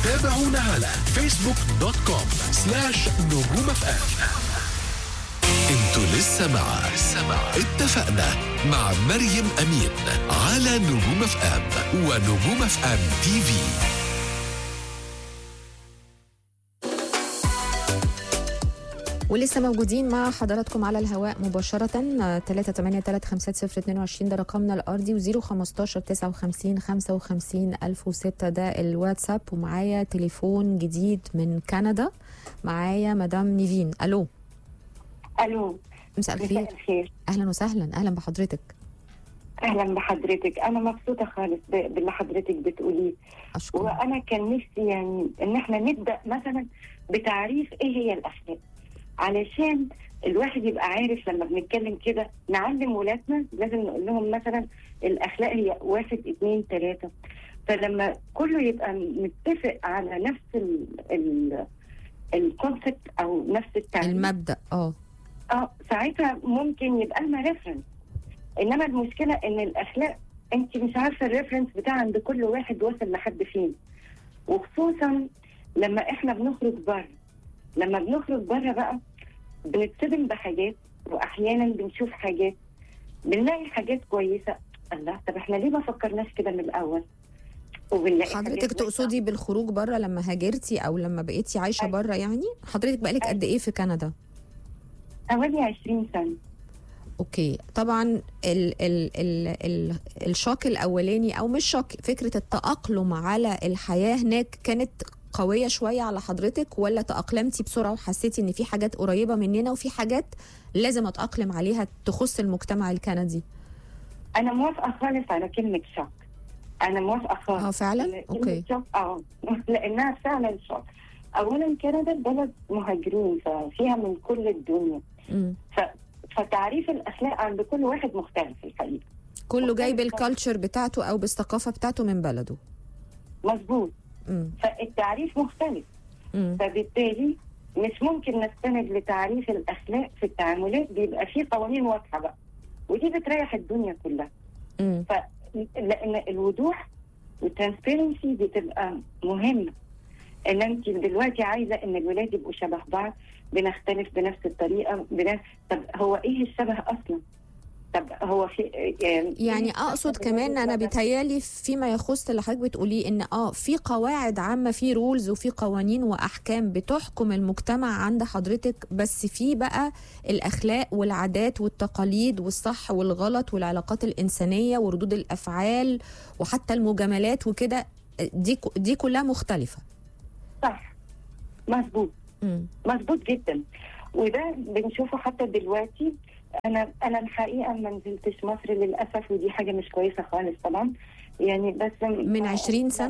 تابعونا على فيسبوك دوت كوم سلاش نجوم اف ام انتوا لسه مع لسه مع اتفقنا مع مريم امين على نجوم اف ام ونجوم اف ام تي في ولسه موجودين مع حضراتكم على الهواء مباشرة 383 ده رقمنا الأرضي و015 59 55 1006 ده الواتساب ومعايا تليفون جديد من كندا معايا مدام نيفين ألو الو مساء الخير مساء الخير أهلا وسهلا أهلا بحضرتك اهلا بحضرتك انا مبسوطه خالص ب- باللي حضرتك بتقوليه أشكرك وانا كان نفسي يعني ان احنا نبدا مثلا بتعريف ايه هي الاخلاق علشان الواحد يبقى عارف لما بنتكلم كده نعلم ولادنا لازم نقول لهم مثلا الاخلاق هي واحد اتنين تلاته فلما كله يبقى متفق على نفس ال ال الكونسبت او نفس التعريف المبدأ اه اه ساعتها ممكن يبقى لنا ريفرنس انما المشكله ان الاخلاق انت مش عارفه الريفرنس بتاع عند كل واحد واصل لحد فين وخصوصا لما احنا بنخرج بره لما بنخرج بره بقى بنتصدم بحاجات واحيانا بنشوف حاجات بنلاقي حاجات كويسه الله طب احنا ليه ما فكرناش كده من الاول وبنلاقي حضرتك حاجات تقصدي بالخروج بره لما هاجرتي أو لما بقيتي عايشة أيوة. بره يعني حضرتك بقالك قد إيه في كندا؟ حوالي 20 سنه اوكي طبعا ال ال ال ال الشوك الاولاني او مش شوك فكره التاقلم على الحياه هناك كانت قويه شويه على حضرتك ولا تاقلمتي بسرعه وحسيتي ان في حاجات قريبه مننا وفي حاجات لازم اتاقلم عليها تخص المجتمع الكندي انا موافقه خالص على كلمه شوك انا موافقه خالص اه فعلا كلمة اوكي شوك اه لانها فعلا شوك اولا كندا بلد مهاجرين ففيها من كل الدنيا مم. ف... فتعريف الاخلاق عند كل واحد مختلف الحقيقه كله جاي مختلف. بالكالتشر بتاعته او بالثقافه بتاعته من بلده مظبوط مم. فالتعريف مختلف مم. فبالتالي مش ممكن نستند لتعريف الاخلاق في التعاملات بيبقى فيه قوانين واضحه بقى ودي بتريح الدنيا كلها مم. لان الوضوح والترانسبيرنسي بتبقى مهمه ان انت دلوقتي عايزه ان الولاد يبقوا شبه بعض بنختلف بنفس الطريقه بنفس طب هو ايه الشبه اصلا؟ طب هو في يعني اقصد كمان انا بيتهيالي فيما يخص اللي حضرتك بتقوليه ان اه في قواعد عامه في رولز وفي قوانين واحكام بتحكم المجتمع عند حضرتك بس في بقى الاخلاق والعادات والتقاليد والصح والغلط والعلاقات الانسانيه وردود الافعال وحتى المجاملات وكده دي دي كلها مختلفه صح مظبوط مم. مظبوط جدا وده بنشوفه حتى دلوقتي انا انا الحقيقه ما نزلتش مصر للاسف ودي حاجه مش كويسه خالص طبعا يعني بس من 20 سنة؟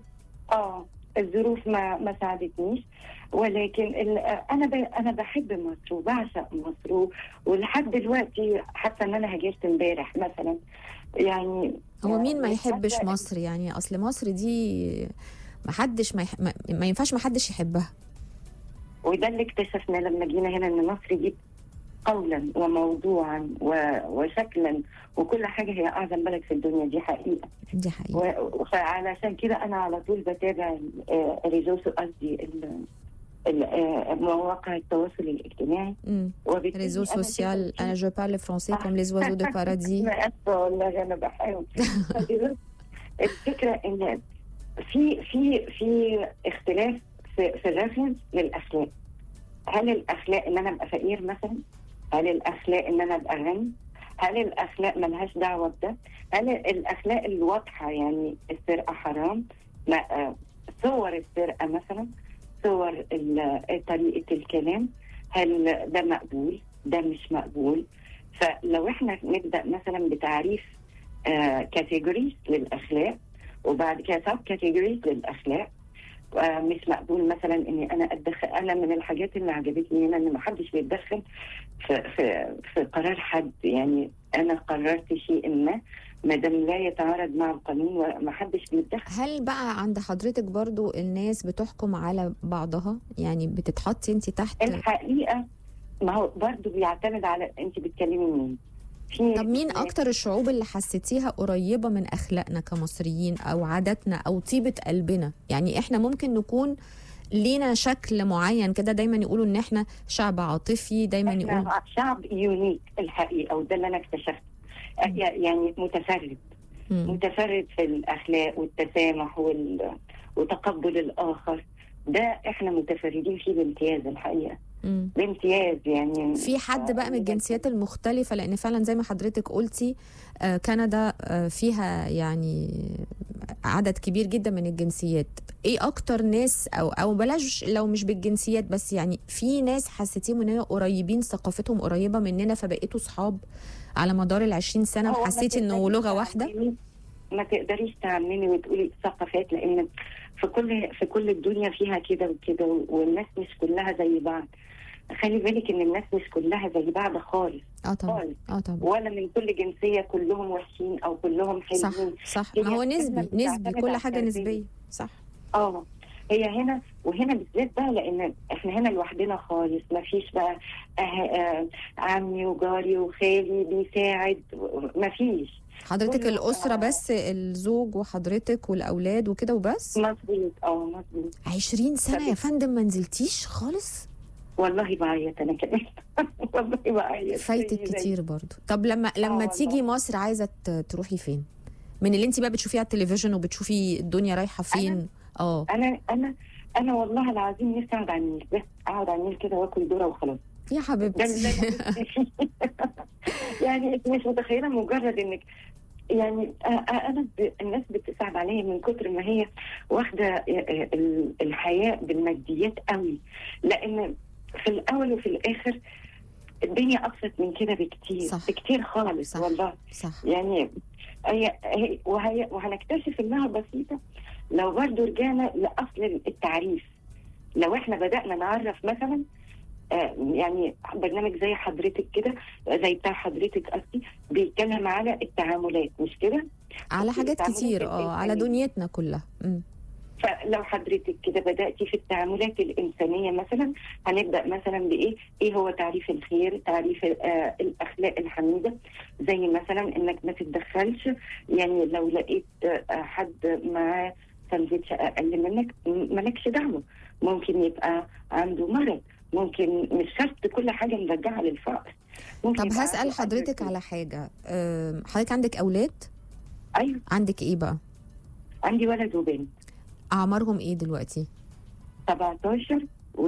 اه الظروف ما ما ساعدتنيش ولكن ال- انا ب... انا بحب مصر وبعشق مصر و... ولحد دلوقتي حتى ان انا هاجرت امبارح مثلا يعني هو مين ما مش يحبش حاسة- مصر يعني اصل مصر دي ما حدش ما, يح... ما- ما ينفعش ما حدش يحبها وده اللي اكتشفنا لما جينا هنا ان مصر دي قولا وموضوعا و... وشكلا وكل حاجه هي اعظم بلد في الدنيا دي حقيقه دي حقيقه و... فعلشان كده انا على طول بتابع آه، الريزوس قصدي ال- ال- آه، مواقع التواصل الاجتماعي مم. وبالتالي ريزو أنا سوسيال كده- انا جو بارل فرونسي كوم لي زوازو دو بارادي انا اسفه والله انا بحاول فدلوقتي الفكره ان في في في اختلاف في, في الريفرنس للاخلاق هل الاخلاق ان انا ابقى فقير مثلا؟ هل الاخلاق ان انا ابقى غني؟ هل الاخلاق ملهاش دعوه بده؟ هل الاخلاق الواضحه يعني السرقه حرام؟ ما آه، صور السرقه مثلا صور ال- طريقه الكلام هل ده مقبول؟ ده مش مقبول؟ فلو احنا نبدا مثلا بتعريف كاتيجوريز للاخلاق وبعد كده سب كاتيجوريز للاخلاق آه، مش مقبول مثلا اني انا اتدخل انا من الحاجات اللي عجبتني هنا ان ما حدش بيتدخل في في في قرار حد يعني انا قررت شيء ما ما دام لا يتعارض مع القانون وما حدش بيتدخل هل بقى عند حضرتك برضو الناس بتحكم على بعضها يعني بتتحطي انت تحت الحقيقه ما هو برضه بيعتمد على انت بتكلمي مين في طب مين اكتر الشعوب اللي حسيتيها قريبه من اخلاقنا كمصريين او عاداتنا او طيبه قلبنا يعني احنا ممكن نكون لينا شكل معين كده دايما يقولوا ان احنا شعب عاطفي دايما يقولوا احنا شعب يونيك الحقيقه وده اللي انا اكتشفته يعني متفرد مم. متفرد في الاخلاق والتسامح وال... وتقبل الاخر ده احنا متفردين فيه بامتياز الحقيقه مم. بامتياز يعني في حد بقى من الجنسيات المختلفة لأن فعلا زي ما حضرتك قلتي آه، كندا آه، فيها يعني عدد كبير جدا من الجنسيات ايه اكتر ناس او او بلاش لو مش بالجنسيات بس يعني في ناس حسيتيهم اننا قريبين ثقافتهم قريبة مننا فبقيتوا صحاب على مدار ال 20 سنة هو ما وحسيتي انه تقدريش لغة واحدة تعممي- ما تقدريش تعممي وتقولي ثقافات لان في كل في كل الدنيا فيها كده وكده والناس مش كلها زي بعض خلي بالك ان الناس مش كلها زي بعض خالص اه طبعا خالص اه طبعا ولا من كل جنسيه كلهم وحشين او كلهم صح حلوين صح هي ما هو الكلمة نسبي بتعتمد نسبي كل على حاجة التربية. نسبية صح اه هي هنا وهنا بالذات بقى لان احنا هنا لوحدنا خالص ما فيش بقى آه آه عمي وجاري وخالي بيساعد ما فيش حضرتك كله- الأسرة آه. بس الزوج وحضرتك والأولاد وكده وبس مظبوط اه مظبوط 20 سنة يا طب- فندم ما نزلتيش خالص والله بعيط انا كمان والله بعيط فايتك زي- زي- كتير برضو طب لما لما والله. تيجي مصر عايزة ت- تروحي فين من اللي انت بقى بتشوفيه على التلفزيون وبتشوفي الدنيا رايحة فين اه انا انا انا والله العظيم نفسي اقعد على النيل بس اقعد على النيل كده واكل ذره وخلاص يا ده حبيبتي اللي أنا نفسي فيه. يعني انت مش متخيله مجرد انك يعني آه، آه، انا ب... الناس بتصعب عليا من كتر ما هي واخده آه، آه، ال- الحياه بالماديات قوي لان في الاول وفي الاخر الدنيا ابسط من كده بكتير صح. بكتير خالص صح. والله صح يعني هي هي وهي وهنكتشف انها بسيطه لو برضه رجعنا لاصل التعريف لو احنا بدانا نعرف مثلا آه، يعني برنامج زي حضرتك كده زي بتاع حضرتك قصدي بيتكلم على التعاملات مش كده؟ على حاجات التعاملات كتير اه على الإنسانية. دنيتنا كلها مم. فلو حضرتك كده بداتي في التعاملات الانسانيه مثلا هنبدا مثلا بايه؟ ايه هو تعريف الخير؟ تعريف آه الاخلاق الحميده زي مثلا انك ما تتدخلش يعني لو لقيت آه حد معاه سندوتش اقل منك م- مالكش دعوه ممكن يبقى عنده مرض ممكن مش شرط كل حاجه نرجعها للفقر ممكن طب يبقى هسأل عنده حضرتك أجر. على حاجة آم، حضرتك عندك أولاد ايوه عندك ايه بقى عندي ولد وبنت أعمارهم ايه دلوقتي 17 و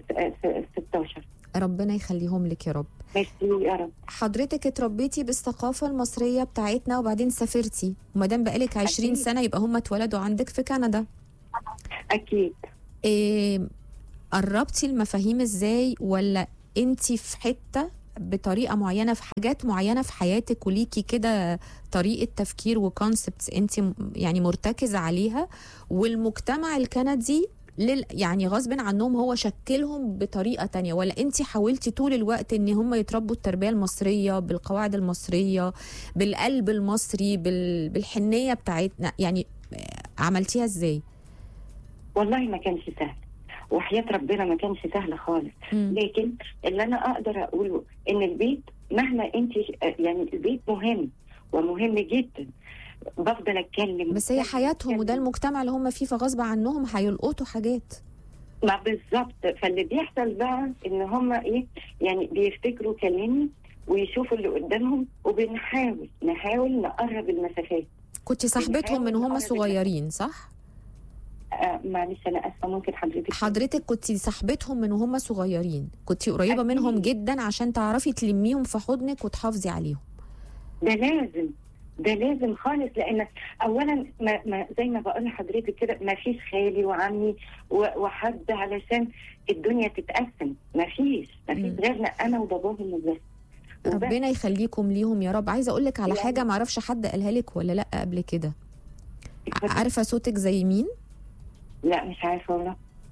16 ربنا يخليهم لك يا رب ميرسي يا رب حضرتك اتربيتي بالثقافة المصرية بتاعتنا وبعدين سافرتي وما دام بقالك 20 أكيد. سنة يبقى هم اتولدوا عندك في كندا اكيد إيه قربتي المفاهيم ازاي ولا انت في حتة بطريقة معينة في حاجات معينة في حياتك وليكي كده طريقة تفكير وكونسبتس انت م- يعني مرتكزة عليها والمجتمع الكندي لل يعني غصب عنهم هو شكلهم بطريقة تانية ولا انت حاولتي طول الوقت ان هم يتربوا التربية المصرية بالقواعد المصرية بالقلب المصري بال... بالحنية بتاعتنا يعني آه، عملتيها ازاي؟ والله ما كانش سهل وحياة ربنا ما كانش سهل خالص مم. لكن اللي انا اقدر اقوله ان البيت مهما انت يعني البيت مهم ومهم جدا بفضل اتكلم بس هي أتكلم، حياتهم وده أتكلم. المجتمع اللي هم فيه فغصب عنهم هيلقطوا حاجات ما بالظبط فاللي بيحصل بقى ان هم ايه يعني بيفتكروا كلامي ويشوفوا اللي قدامهم وبنحاول نحاول نقرب المسافات كنت صاحبتهم من هم نقرب صغيرين صح آه معلش انا اسفه ممكن حضرتك حضرتك كنت صاحبتهم من هم صغيرين كنت قريبة أكيد. منهم جدا عشان تعرفي تلميهم في حضنك وتحافظي عليهم ده لازم ده لازم خالص لان اولا ما ما زي ما بقول لحضرتك كده ما فيش خالي وعمي و- وحد علشان الدنيا تتقسم ما فيش ما فيش مم. غيرنا انا وباباهم وبس وبس. ربنا يخليكم ليهم يا رب عايزة اقول لك على يعني- حاجة معرفش حد قالها لك ولا لا قبل كده عارفة صوتك زي مين لا مش عارفه والله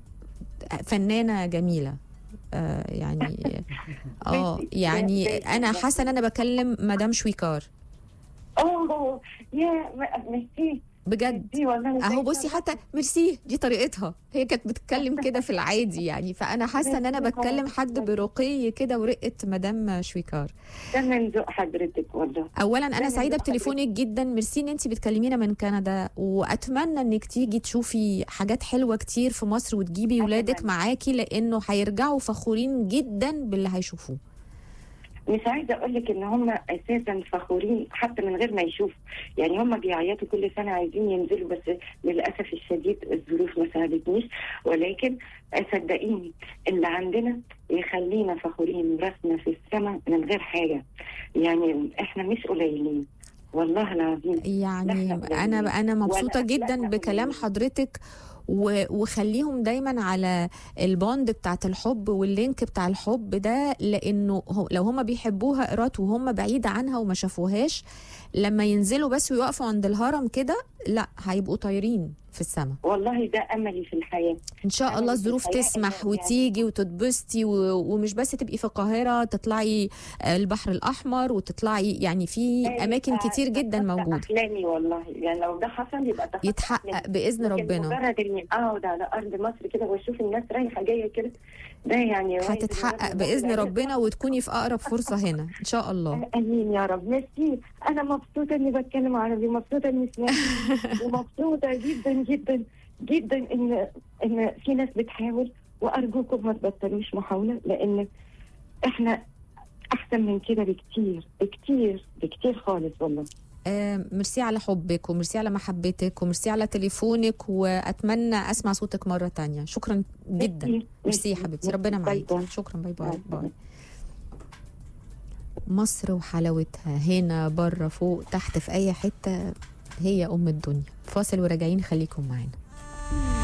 فنانة جميلة آه يعني اه يعني انا حاسة ان انا بكلم مدام شويكار اوه يا م- ميرسي بجد دي والله اهو زي بصي حتى ميرسي دي طريقتها هي كانت بتتكلم كده في العادي يعني فانا حاسه ان انا بتكلم حد برقي كده ورقه مدام شويكار ده من ذوق حضرتك والله اولا انا دايماً سعيده بحضرتك. بتليفونك جدا ميرسي ان انت بتكلمينا من كندا واتمنى انك تيجي تشوفي حاجات حلوه كتير في مصر وتجيبي ولادك أتمنى. معاكي لانه هيرجعوا فخورين جدا باللي هيشوفوه مش عايزه اقول لك ان هم اساسا فخورين حتى من غير ما يشوفوا يعني هم بيعيطوا كل سنه عايزين ينزلوا بس للاسف الشديد الظروف ما ساعدتنيش ولكن صدقيني اللي عندنا يخلينا فخورين راسنا في السماء من غير حاجه يعني احنا مش قليلين والله العظيم يعني لا، لا، انا لا. انا مبسوطه ولا- جدا لا، لا، بكلام لا. حضرتك و- وخليهم دايما على البوند بتاعت الحب واللينك بتاع الحب ده لانه هو- لو هم بيحبوها قرات وهم بعيده عنها وما شافوهاش لما ينزلوا بس ويقفوا عند الهرم كده لا هيبقوا طايرين في السماء والله ده املي في الحياه ان شاء أنا الله في الظروف الحياة تسمح إنه يعني- وتيجي وتتبسطي و- ومش بس تبقي في القاهره تطلعي البحر الاحمر وتطلعي يعني في اماكن كتير جدا ده موجوده احلامي والله يعني لو ده حصل يبقى ده يتحقق باذن لكن ربنا مجرد اني اقعد على ارض مصر كده واشوف الناس رايحه جايه كده ده يعني رواية هتتحقق الولد باذن والولد. ربنا وتكوني في اقرب فرصه هنا ان شاء الله امين يا رب ميرسي انا مبسوطه اني بتكلم عربي مبسوطه اني سمعت ومبسوطه جدا جدا جدا ان ان في ناس بتحاول وارجوكم ما تبطلوش محاوله لان احنا احسن من كده بكتير بكتير بكتير خالص والله آه، ميرسي على حبك وميرسي على محبتك وميرسي على تليفونك واتمنى اسمع صوتك مره تانية شكرا جدا ميرسي. ميرسي يا حبيبتي ربنا باي معاكي باي. شكرا باي باي باي. باي مصر وحلاوتها هنا بره فوق تحت في اي حته هي ام الدنيا فاصل وراجعين خليكم معانا